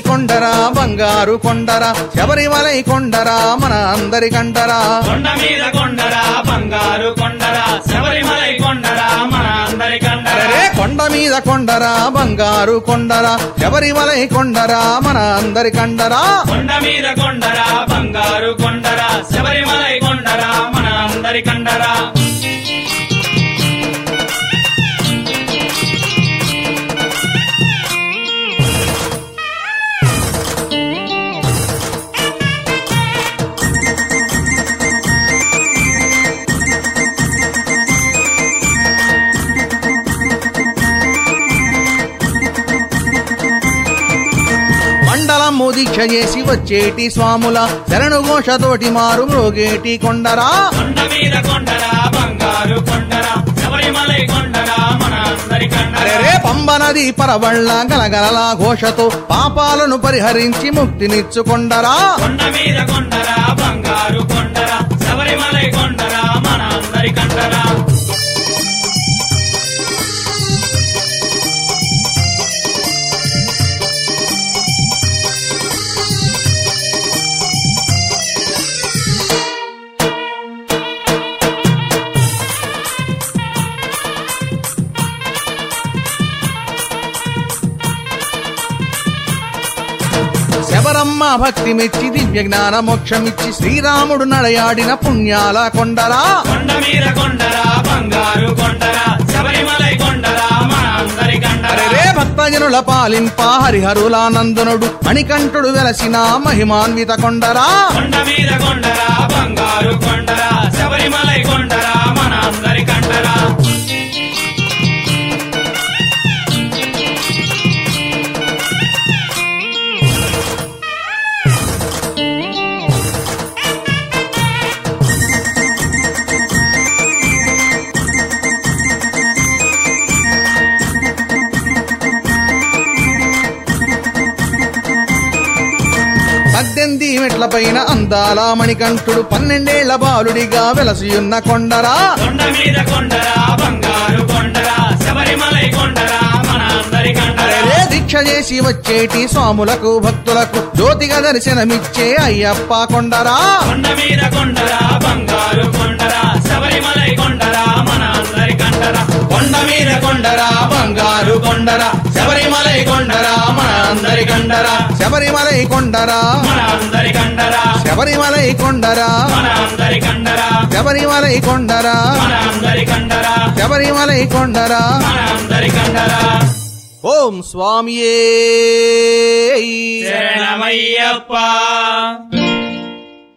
కొండరా బంగారు కొండరా శబరిమలై కొండరా మన అందరి కండరా కొండ మీద కొండరా బంగారు కొండరా శబరిమలై కొండరా మన అందరి కండరా అరే కొండ మీద కొండరా బంగారు కొండరా శబరిమలై కొండరా మన అందరి కండరా కొండ మీద కొండరా బంగారు కొండరా శబరిమలై కొండరా మన అందరి కండరా మండలము దీక్ష చేసి వచ్చేటి స్వాముల శరణు ఘోషతోటి మారు మ్రోగేటి కొండరా కొండ మీద కొండరా బంగారు కొండరా శబరిమలై కొండరా మన అందరి కండరా అరే పంబ నది పరవళ్ళ గలగలల ఘోషతో పాపాలను పరిహరించి ముక్తినిచ్చుకొండరా కొండ మీద కొండరా బంగారు కొండరా శబరిమలై కొండరా మన అందరి కండరా శబరమ్మ భక్తి మెచ్చి దివ్య జ్ఞాన మోక్షమిచ్చి శ్రీరాముడు నడయాడిన పుణ్యాల కొండరా కొండ మీద కొండరా బంగారు కొండరా శబరిమలై కొండరా మన అందరి కండరా అరే భక్తజనుల పాలింప హరిహరులానందనుడు మణికంఠుడు వెలసిన మహిమాన్విత కొండరా కొండ మీద కొండరా బంగారు కొండరా శబరిమలై కొండరా మన అందరి కండరా పద్దెనిమిది మెట్ల పైన అందాల మణికంఠుడు పన్నెండేళ్ల బాలుడిగా వెలసియున్న కొండరా కొండ మీద కొండరా బంగారు కొండరా శబరిమలై కొండరా మన అందరి కండరా అరే దీక్ష చేసి వచ్చేటి స్వాములకు భక్తులకు జ్యోతిగా దర్శనమిచ్చే అయ్యప్ప కొండరా కొండ మీద కొండరా బంగారు కొండరా శబరిమలై కొండరా మన అందరి కండరా కొండ మీద కొండరా బంగారు కొండరా శబరిమలై కొండరా మన అందరి కండరా శబరిమలై కొండరా మన అందరి కండరా శబరిమలై కొండరా మన అందరి కండరా శబరిమలై కొండరా మన అందరి కండరా శబరిమలై కొండరా మన అందరి కండరా ఓం స్వామియే శరణమయ్యప్ప